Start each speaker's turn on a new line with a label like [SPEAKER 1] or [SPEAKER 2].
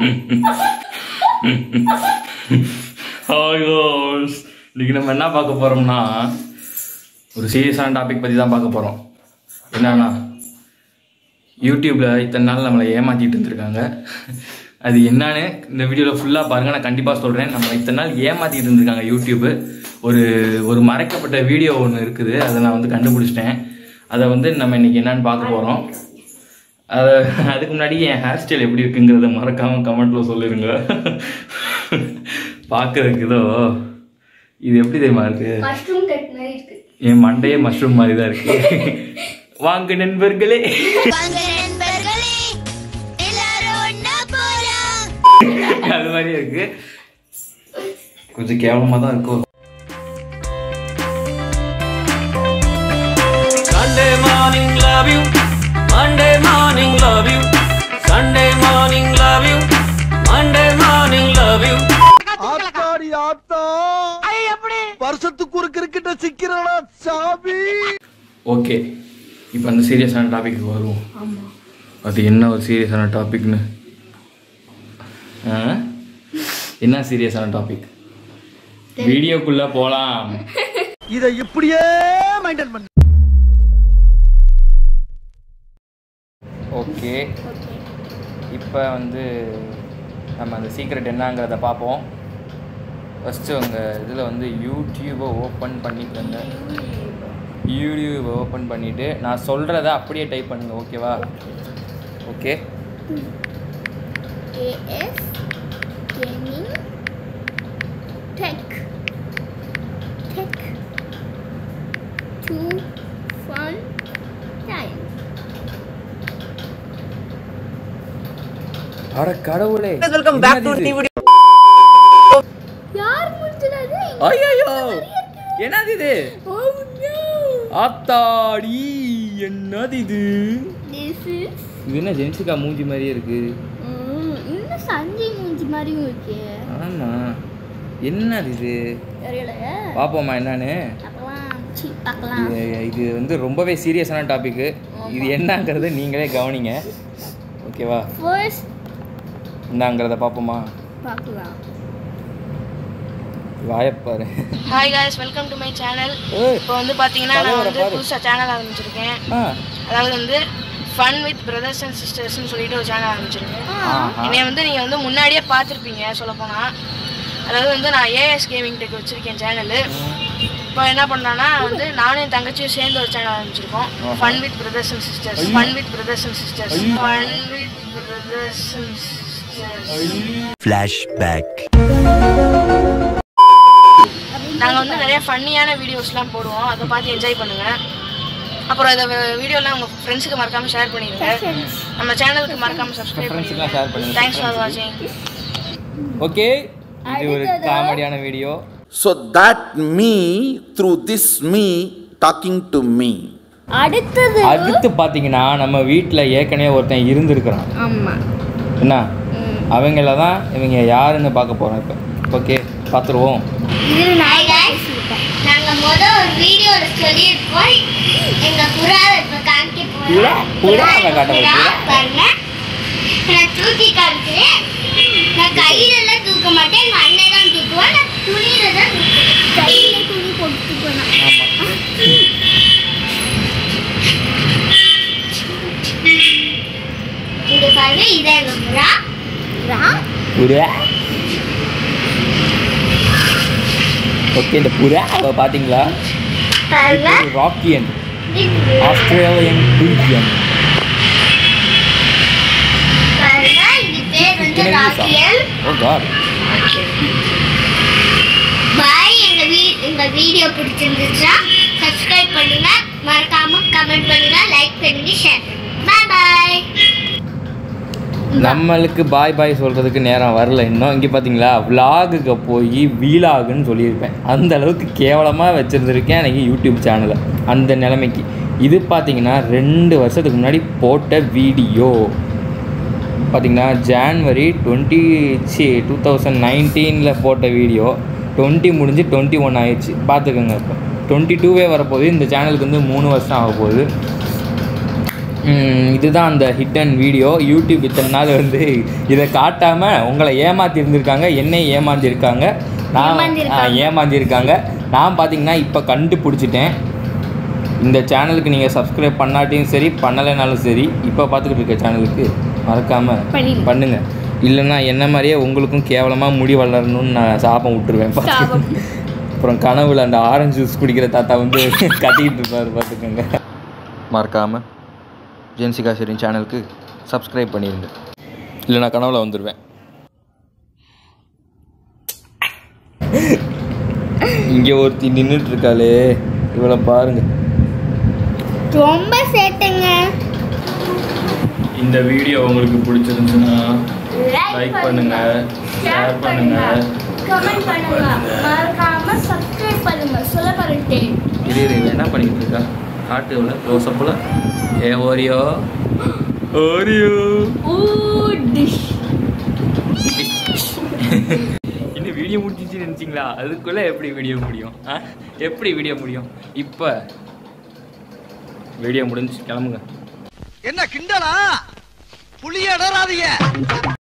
[SPEAKER 1] ஹாய்ஸ் இன்னைக்கு நம்ம என்ன பார்க்க போகிறோம்னா ஒரு சீரியஸான டாபிக் பற்றி தான் பார்க்க போகிறோம் என்னன்னா யூடியூப்பில் இத்தனை நாள் நம்மளை ஏமாற்றிட்டு இருந்திருக்காங்க அது என்னன்னு இந்த வீடியோவில் ஃபுல்லாக பாருங்கள் நான் கண்டிப்பாக சொல்கிறேன் நம்ம இத்தனை நாள் ஏமாற்றிட்டு இருந்திருக்காங்க யூடியூப்பு ஒரு ஒரு மறைக்கப்பட்ட வீடியோ ஒன்று இருக்குது அதை நான் வந்து கண்டுபிடிச்சிட்டேன் அதை வந்து நம்ம இன்னைக்கு என்னன்னு பார்க்க போகிறோம் அதை அதுக்கு முன்னாடி என் ஹேர் ஸ்டைல் எப்படி இருக்குங்கிறத மறக்காமல் கமெண்ட்டில் சொல்லிடுங்க பார்க்கறதுக்கு ஏதோ இது எப்படி தெரியுமா இருக்கு
[SPEAKER 2] மஷ்ரூம் கட் மாதிரி இருக்கு
[SPEAKER 1] என் மண்டையே மஷ்ரூம் மாதிரி தான் இருக்கு வாங்க நண்பர்களே
[SPEAKER 3] வாங்க நண்பர்களே எல்லாரும் ஒண்ணா போலாம்
[SPEAKER 1] அது மாதிரி இருக்கு கொஞ்சம் கேவலமா தான் இருக்கும்
[SPEAKER 4] Sunday morning, love you. Monday morning, love you. Sunday morning, love you. Monday morning, love you.
[SPEAKER 5] ஆத்தாடி ஆத்தா வருஷத்துக்கு ஒரு கிரிக்கெட்ட சிக்கிறடா சாமி
[SPEAKER 1] ஓகே இப்போ அந்த சீரியஸான டாபிக் வருவோம் அது என்ன ஒரு சீரியஸான டாபிக்னு ஆ? என்ன சீரியஸான டாபிக் வீடியோக்குள்ள போலாம்
[SPEAKER 5] இத இப்படியே மெயின்டைன் பண்ணு
[SPEAKER 1] ஓகே இப்போ வந்து நம்ம அந்த சீக்ரெட் என்னங்கிறத பார்ப்போம் ஃபஸ்ட்டு உங்கள் இதில் வந்து யூடியூபை ஓப்பன் பண்ணிக்கோங்க யூடியூபை ஓப்பன் பண்ணிவிட்டு நான் சொல்கிறத அப்படியே டைப் பண்ணுங்க ஓகேவா okay
[SPEAKER 2] AS gaming tech tech to fun time
[SPEAKER 1] அட கடவுளே
[SPEAKER 2] யார் முடிச்சது
[SPEAKER 1] ஐயோ என்னது இது ஆத்தாடி என்னது இது
[SPEAKER 2] திஸ் இஸ்
[SPEAKER 1] இது என்ன ஜென்சிகா மூஞ்சி மாதிரியே இருக்கு
[SPEAKER 2] இன்னும் சஞ்சய் மூஞ்சி மாதிரியும் இருக்கே
[SPEAKER 1] ஆமாம் என்னது இது
[SPEAKER 2] தெரியலையே
[SPEAKER 1] பார்ப்போமா என்னன்னு
[SPEAKER 2] பார்க்கலாம் சி பார்க்கலாம்
[SPEAKER 1] இது இது வந்து ரொம்பவே சீரியஸான டாபிக்கு இது என்னங்கிறத நீங்களே கவனிங்க ஓகேவா
[SPEAKER 2] ஃபர்ஸ்ட்
[SPEAKER 1] என்னங்கிறத பார்ப்போமா
[SPEAKER 2] பார்க்கலாம்
[SPEAKER 1] வாயப்பாரு
[SPEAKER 6] hi guys welcome to my channel
[SPEAKER 1] ஏய்.
[SPEAKER 6] இப்போ வந்து பார்த்தீங்கன்னா நான்
[SPEAKER 1] தலைவரை
[SPEAKER 6] வந்து
[SPEAKER 1] பாரு.
[SPEAKER 6] புதுசாக சேனல் ஆரம்பிச்சிருக்கேன்
[SPEAKER 1] ஆ
[SPEAKER 6] அதாவது வந்து ஃபன் வித் பிரதர்ஸ் அண்ட் சிஸ்டர்ஸ்னு சொல்லிட்டு ஒரு சேனல் ஆரம்பிச்சிருக்கேன்
[SPEAKER 1] ஆஹா.
[SPEAKER 6] என்னை வந்து நீங்கள் வந்து முன்னாடியே பார்த்துருப்பீங்க சொல்லப்போனால் அதாவது வந்து நான் ஏஎஸ் கேமிங் டெக் வச்சுருக்கேன் சேனலு இப்போ என்ன பண்ணேன்னா வந்து நானும் என் தங்கச்சியும் சேர்ந்து ஒரு சேனல் ஆரம்பிச்சிருக்கோம் fun with brothers and sisters fun with brothers and sisters fun with brothers and sisters நாங்கள் வந்து நிறைய ஃபன்னியான வீடியோஸ்லாம் போடுவோம் அதை பார்த்து என்ஜாய் பண்ணுங்க அப்புறம் இந்த வீடியோலாம் உங்கள் ஃப்ரெண்ட்ஸுக்கு மறக்காம ஷேர் பண்ணிடுங்க நம்ம சேனலுக்கு மறக்காம சப்ஸ்கிரைப்
[SPEAKER 1] ஃப்ரெண்ட்ஸுக்குலாம் ஷேர்
[SPEAKER 6] பண்ணிடுங்க
[SPEAKER 1] பண்ணுங்க
[SPEAKER 6] தேங்க்ஸ் ஃபார் வாட்சிங்
[SPEAKER 1] ஓகே இது ஒரு காமெடியான video
[SPEAKER 7] So that me, through this me, talking to me.
[SPEAKER 2] அடுத்தது
[SPEAKER 1] அடுத்து பார்த்தீங்கன்னா நம்ம வீட்டில் ஏற்கனவே ஒருத்தன் இருந்திருக்கிறான்
[SPEAKER 2] ஆமா
[SPEAKER 1] என்ன அவங்கள தான் இவங்க யாருன்னு பார்க்க போகிறோம் இப்போ ஓகே பார்த்துருவோம்
[SPEAKER 2] இது
[SPEAKER 3] ஹாய் गाइस நாங்க முத ஒரு வீடியோல சொல்லியிருக்கோம் எங்க புறாவை இப்ப காமிக்க
[SPEAKER 1] புறா?
[SPEAKER 3] போறோம்
[SPEAKER 1] புறாவை காட்ட
[SPEAKER 3] புறா
[SPEAKER 1] போறியா?
[SPEAKER 3] பாருங்க நான் தூக்கி காமிக்கிறேன் நான் கையில எல்லாம் தூக்க மாட்டேன் எங்க அண்ணன் தான் தூக்குவான் நான் துணியில தான் தூக்குவேன்
[SPEAKER 2] கையில துணி போட்டு போனா
[SPEAKER 3] இங்க பாருங்க இதான் எங்க புறா
[SPEAKER 1] புறா ஓகே இந்த புறாவை பார்த்தீங்களா
[SPEAKER 3] பாருங்க
[SPEAKER 1] ராக்கியன்
[SPEAKER 3] இது
[SPEAKER 1] ஆஸ்திரேலியன் பில்ஜியன்
[SPEAKER 3] பாருங்க இது பேர் வந்து ராக்கியல்
[SPEAKER 1] ஓ காட்
[SPEAKER 3] பாய் எங்க வீ எங்க வீடியோ பிடிச்சிருந்துச்சுன்னா சப்ஸ்கிரைப் பண்ணுங்க மறக்காம கமெண்ட் பண்ணுங்க லைக் பண்ணுங்க ஷேர் பண்ணுங்க பாய் பாய்
[SPEAKER 1] நம்மளுக்கு பாய் பாய் சொல்கிறதுக்கு நேரம் வரல இன்னும் இங்கே பார்த்தீங்களா விலாகுக்கு போய் வீலாகுன்னு சொல்லியிருப்பேன் அந்த அளவுக்கு கேவலமாக வச்சுருந்துருக்கேன் எனக்கு யூடியூப் சேனலை அந்த நிலைமைக்கு இது பார்த்தீங்கன்னா ரெண்டு வருஷத்துக்கு முன்னாடி போட்ட வீடியோ பார்த்தீங்கன்னா ஜான்வரி டுவெண்ட்டி சி டூ தௌசண்ட் நைன்டீனில் போட்ட வீடியோ டுவெண்ட்டி முடிஞ்சு டுவெண்ட்டி ஒன் ஆயிடுச்சு பார்த்துக்கோங்க இப்போ டுவெண்ட்டி டூவே வரப்போகுது இந்த சேனலுக்கு வந்து மூணு வருஷம் ஆக போகுது ம், இதுதான் அந்த ஹிடன் வீடியோ யூடியூப் இத்தனை நாள் வந்து இதை காட்டாமல் உங்களை ஏமாத்தி இருந்திருக்காங்க என்னை ஏமாந்திருக்காங்க நான்
[SPEAKER 2] ஏமாந்திருக்காங்க.
[SPEAKER 1] ஆ, ஏமாந்திருக்காங்க நான் பார்த்தீங்கன்னா இப்போ கண்டுபிடிச்சிட்டேன் இந்த சேனலுக்கு நீங்கள் சப்ஸ்கிரைப் பண்ணாட்டியும் சரி பண்ணலைனாலும் சரி இப்போ பார்த்துக்கிட்டு இருக்க சேனலுக்கு மறக்காமல்
[SPEAKER 2] பண்ணிடுங்க.
[SPEAKER 1] பண்ணுங்க இல்லைன்னா என்ன மாதிரியே உங்களுக்கும் கேவலமாக முடி வளரணும்னு நான் சாபம் விட்டுருவேன்
[SPEAKER 2] சாபம்.
[SPEAKER 1] அப்புறம் கனவுல அந்த ஆரஞ்சு ஜூஸ் குடிக்கிற தாத்தா வந்து கத்திக்கிட்டு இருப்பார் பார்த்துக்கோங்க மறக்காமல் ஜென்சிகா ஷெரின் சேனலுக்கு சப்ஸ்கிரைப் பண்ணிடுங்க இல்லை நான் கனவுல வந்துடுவேன் இங்கே ஒருத்தி நின்றுட்டு இருக்காளே இவளை பாருங்க
[SPEAKER 2] ரொம்ப சேட்டைங்க
[SPEAKER 1] இந்த வீடியோ உங்களுக்கு பிடிச்சிருந்துச்சுன்னா லைக் பண்ணுங்க ஷேர் பண்ணுங்க
[SPEAKER 2] கமெண்ட் பண்ணுங்க மறக்காம சப்ஸ்கிரைப் பண்ணுங்க சொல்ல பண்ணிட்டேன்
[SPEAKER 1] இரு இரு, இவ என்ன பண்ணிக்கிட்டு இருக்கா காட்டு இவ்வளோ க்ளோஸ்அப்பில் ஏ ஓரியோ ஓரியோ
[SPEAKER 2] ஊ டிஷ்
[SPEAKER 1] இன்னும் வீடியோ முடிஞ்சிச்சு நினச்சிங்களா அதுக்குள்ளே எப்படி வீடியோ முடியும் ஆ எப்படி வீடியோ முடியும் இப்போ வீடியோ முடிஞ்சு கிளம்புங்க
[SPEAKER 5] என்ன கிண்டலா புளிய இடறாதீங்க